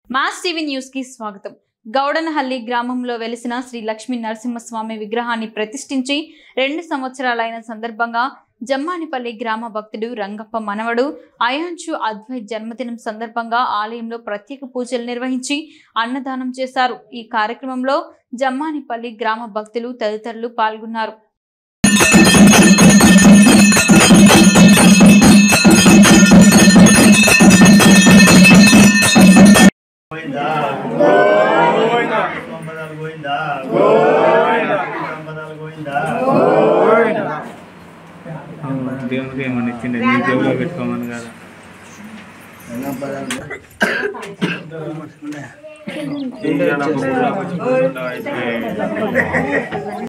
mass TV news కి స్వాగతం గౌడనహల్లి గ్రామంలో వెలిసిన శ్రీ లక్ష్మీ నరసింహస్వామి విగ్రహాన్ని ప్రతిష్ఠించి రెండు సంవత్సరాలైన సందర్భంగా జమ్మానిపల్లి గ్రామ భక్తుడు రంగప్ప మనవడు అయాంశు అద్వైత్ జన్మదినం సందర్భంగా ఆలయంలో ప్రత్యేక పూజలు నిర్వహించి అన్నదానం చేశారు ఈ కార్యక్రమంలో జమ్మానిపల్లి గ్రామ భక్తులు తదితరులు పాల్గొన్నారు గోవిందా గోవిందా సంపదాలు గోవిందా గోవిందా సంపదాలు గోవిందా దేవునికి ఏమన్నా ఇచ్చిండే నీ జోబులో పెట్టుకోమని కదా సంపదాలు